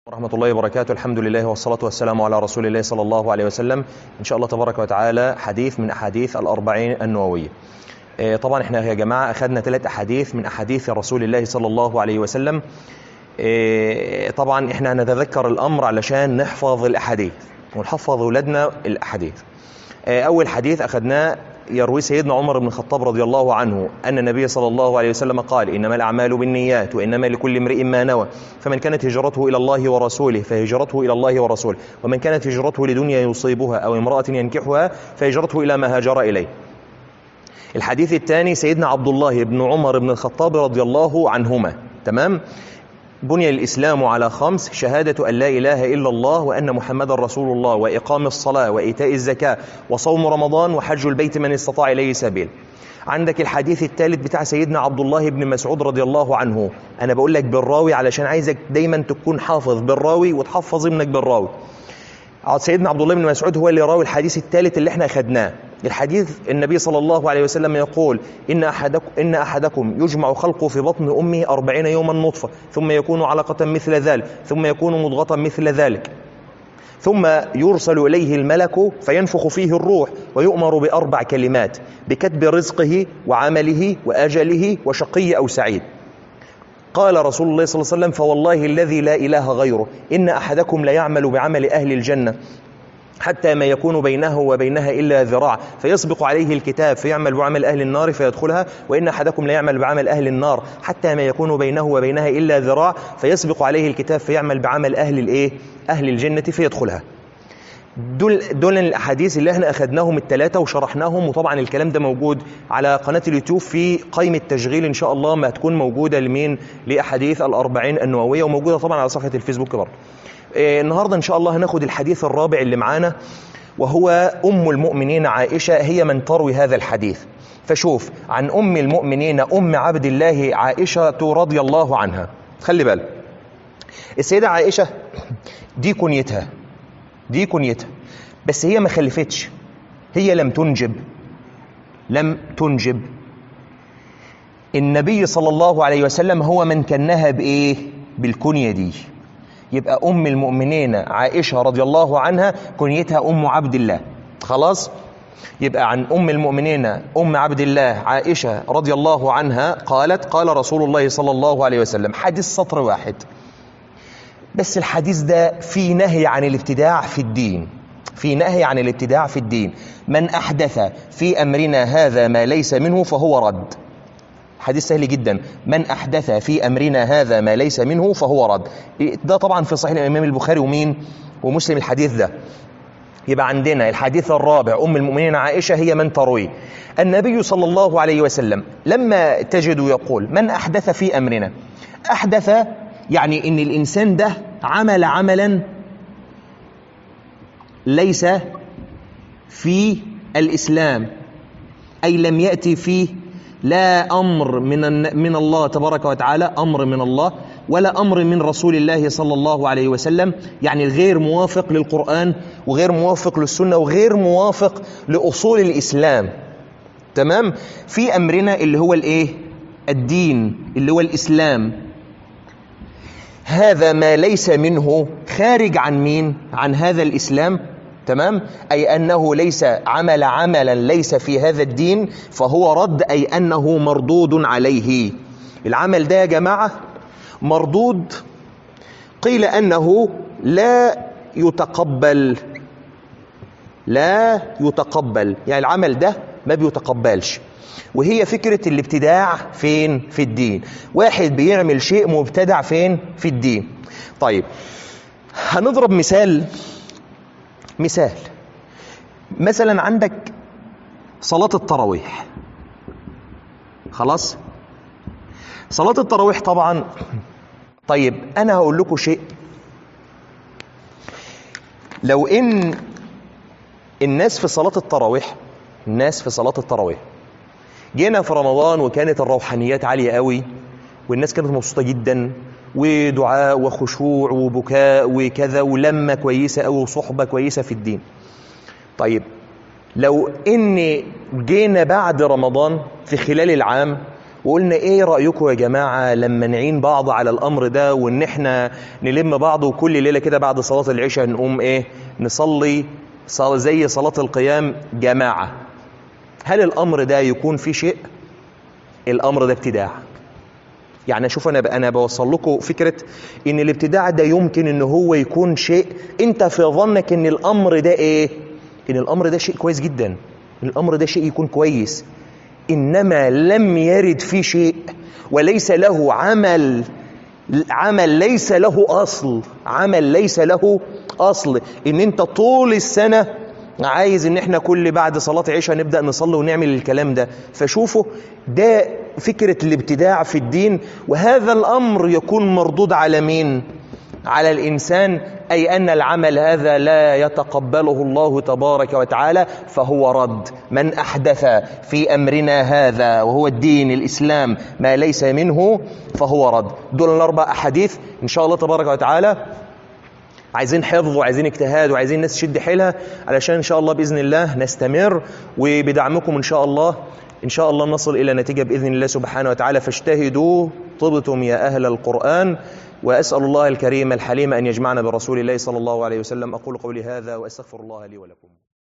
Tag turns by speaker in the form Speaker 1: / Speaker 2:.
Speaker 1: ورحمة الله وبركاته الحمد لله والصلاة والسلام على رسول الله صلى الله عليه وسلم إن شاء الله تبارك وتعالى حديث من أحاديث الأربعين النووية آه، طبعا احنا يا جماعة أخذنا ثلاث أحاديث من أحاديث رسول الله صلى الله عليه وسلم آه، طبعا احنا نتذكر الأمر علشان نحفظ الأحاديث ونحفظ أولادنا الأحاديث آه، أول حديث أخذناه يروي سيدنا عمر بن الخطاب رضي الله عنه أن النبي صلى الله عليه وسلم قال إنما الأعمال بالنيات وإنما لكل امرئ ما نوى فمن كانت هجرته إلى الله ورسوله فهجرته إلى الله ورسوله ومن كانت هجرته لدنيا يصيبها أو امرأة ينكحها فهجرته إلى ما هاجر إليه الحديث الثاني سيدنا عبد الله بن عمر بن الخطاب رضي الله عنهما تمام بني الإسلام على خمس شهادة أن لا إله إلا الله وأن محمد رسول الله وإقام الصلاة وإيتاء الزكاة وصوم رمضان وحج البيت من استطاع إليه سبيل عندك الحديث الثالث بتاع سيدنا عبد الله بن مسعود رضي الله عنه أنا بقول لك بالراوي علشان عايزك دايما تكون حافظ بالراوي وتحفظ ابنك بالراوي سيدنا عبد الله بن مسعود هو اللي راوي الحديث الثالث اللي احنا أخذناه الحديث النبي صلى الله عليه وسلم يقول إن أحدكم, إن أحدكم يجمع خلقه في بطن أمه أربعين يوما نطفة ثم يكون علقة مثل ذلك ثم يكون مضغة مثل ذلك ثم يرسل إليه الملك فينفخ فيه الروح ويؤمر بأربع كلمات بكتب رزقه وعمله وأجله وشقي أو سعيد قال رسول الله صلى الله عليه وسلم فوالله الذي لا إله غيره إن أحدكم ليعمل بعمل أهل الجنة حتى ما يكون بينه وبينها إلا ذراع فيسبق عليه الكتاب فيعمل بعمل أهل النار فيدخلها وإن أحدكم لا يعمل بعمل أهل النار حتى ما يكون بينه وبينها إلا ذراع فيسبق عليه الكتاب فيعمل بعمل أهل الإيه؟ أهل الجنة فيدخلها دول, دول الأحاديث اللي احنا أخذناهم الثلاثة وشرحناهم وطبعا الكلام ده موجود على قناة اليوتيوب في قائمة تشغيل إن شاء الله ما هتكون موجودة لمين لأحاديث الأربعين النووية وموجودة طبعا على صفحة الفيسبوك برضه إيه النهاردة إن شاء الله هناخد الحديث الرابع اللي معانا وهو أم المؤمنين عائشة هي من تروي هذا الحديث فشوف عن أم المؤمنين أم عبد الله عائشة رضي الله عنها خلي بالك السيدة عائشة دي كنيتها دي كنيتها بس هي ما خلفتش هي لم تنجب لم تنجب النبي صلى الله عليه وسلم هو من كنها بإيه بالكنية دي يبقى أم المؤمنين عائشة رضي الله عنها كنيتها أم عبد الله خلاص يبقى عن أم المؤمنين أم عبد الله عائشة رضي الله عنها قالت قال رسول الله صلى الله عليه وسلم حديث سطر واحد بس الحديث ده في نهي عن الابتداع في الدين في نهي عن الابتداع في الدين من أحدث في أمرنا هذا ما ليس منه فهو رد حديث سهل جدا من أحدث في أمرنا هذا ما ليس منه فهو رد ده طبعا في صحيح الإمام البخاري ومين ومسلم الحديث ده يبقى عندنا الحديث الرابع أم المؤمنين عائشة هي من تروي النبي صلى الله عليه وسلم لما تجد يقول من أحدث في أمرنا أحدث يعني إن الإنسان ده عمل عملا ليس في الإسلام أي لم يأتي فيه لا أمر من من الله تبارك وتعالى أمر من الله ولا أمر من رسول الله صلى الله عليه وسلم يعني غير موافق للقرآن وغير موافق للسنة وغير موافق لأصول الإسلام تمام في أمرنا اللي هو الإيه الدين اللي هو الإسلام هذا ما ليس منه خارج عن مين عن هذا الإسلام تمام أي أنه ليس عمل عملا ليس في هذا الدين فهو رد أي أنه مردود عليه العمل ده يا جماعة مردود قيل أنه لا يتقبل لا يتقبل يعني العمل ده ما بيتقبلش وهي فكرة الابتداع فين في الدين واحد بيعمل شيء مبتدع فين في الدين طيب هنضرب مثال مثال مثلا عندك صلاة التراويح خلاص صلاة التراويح طبعا طيب أنا هقول لكم شيء لو إن الناس في صلاة التراويح الناس في صلاة التراويح جينا في رمضان وكانت الروحانيات عالية قوي والناس كانت مبسوطة جدا ودعاء وخشوع وبكاء وكذا ولمة كويسة أو صحبة كويسة في الدين طيب لو إن جينا بعد رمضان في خلال العام وقلنا ايه رأيكم يا جماعة لما نعين بعض على الامر ده وان احنا نلم بعض وكل ليلة كده بعد صلاة العشاء نقوم ايه نصلي صل- زي صلاة القيام جماعة هل الامر ده يكون فيه شيء الامر ده ابتداع يعني شوف انا ب- انا بوصل لكم فكره ان الابتداع ده يمكن ان هو يكون شيء انت في ظنك ان الامر ده ايه ان الامر ده شيء كويس جدا ان الامر ده شيء يكون كويس انما لم يرد فيه شيء وليس له عمل عمل ليس له اصل عمل ليس له اصل ان انت طول السنه عايز ان احنا كل بعد صلاه عشاء نبدا نصلي ونعمل الكلام ده فشوفوا ده فكره الابتداع في الدين وهذا الامر يكون مردود على مين على الانسان اي ان العمل هذا لا يتقبله الله تبارك وتعالى فهو رد من احدث في امرنا هذا وهو الدين الاسلام ما ليس منه فهو رد دول الاربع احاديث ان شاء الله تبارك وتعالى عايزين حفظ وعايزين اجتهاد وعايزين الناس تشد حيلها علشان ان شاء الله باذن الله نستمر وبدعمكم ان شاء الله ان شاء الله نصل الى نتيجه باذن الله سبحانه وتعالى فاجتهدوا طبتم يا اهل القران واسال الله الكريم الحليم ان يجمعنا برسول الله صلى الله عليه وسلم اقول قولي هذا واستغفر الله لي ولكم